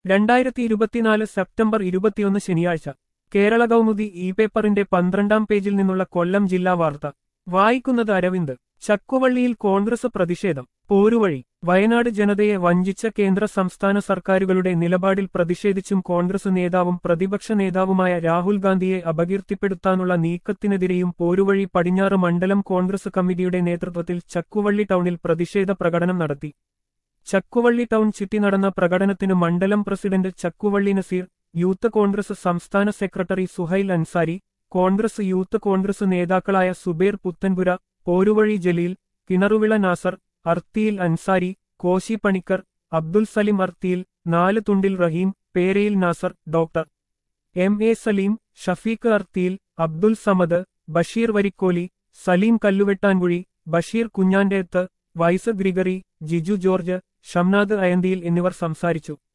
രണ്ടായിരത്തി ഇരുപത്തിനാല് സെപ്റ്റംബർ ഇരുപത്തിയൊന്ന് ശനിയാഴ്ച കേരള കൗമുദി ഇ പേപ്പറിന്റെ പന്ത്രണ്ടാം പേജിൽ നിന്നുള്ള കൊല്ലം ജില്ലാ വാർത്ത വായിക്കുന്നത് അരവിന്ദ് ചക്കുവള്ളിയിൽ കോൺഗ്രസ് പ്രതിഷേധം പോരുവഴി വയനാട് ജനതയെ വഞ്ചിച്ച കേന്ദ്ര സംസ്ഥാന സർക്കാരുകളുടെ നിലപാടിൽ പ്രതിഷേധിച്ചും കോൺഗ്രസ് നേതാവും പ്രതിപക്ഷ നേതാവുമായ രാഹുൽ ഗാന്ധിയെ അപകീർത്തിപ്പെടുത്താനുള്ള നീക്കത്തിനെതിരെയും പോരുവഴി പടിഞ്ഞാറ് മണ്ഡലം കോൺഗ്രസ് കമ്മിറ്റിയുടെ നേതൃത്വത്തിൽ ചക്കുവള്ളി ടൗണിൽ പ്രതിഷേധ പ്രകടനം നടത്തി ചക്കുവള്ളി ടൗൺ ചുറ്റി നടന്ന പ്രകടനത്തിന് മണ്ഡലം president Chakkuvally Naseer youth Congress സംസ്ഥാന secretary Suhail Ansari Congress youth Congress നേതാക്കളായ സുബേർ പുത്തൻപുര പോരുവഴി ജലീൽ കിണറുവിള നാസർ അർത്തിയിൽ അൻസാരി കോശി പണിക്കർ അബ്ദുൽ സലിം അർത്തിയിൽ നാല് Thundil Raheem Perayil Nasar doctor M A Saleem Shafeeq Arthiyil Abdul Samad Basheer Varikkoli Saleem Kalluvettankuzhi Basheer Kunjanteth vice Gregory Jiju George Shamnad Ayanthiyil എന്നിവർ സംസാരിച്ചു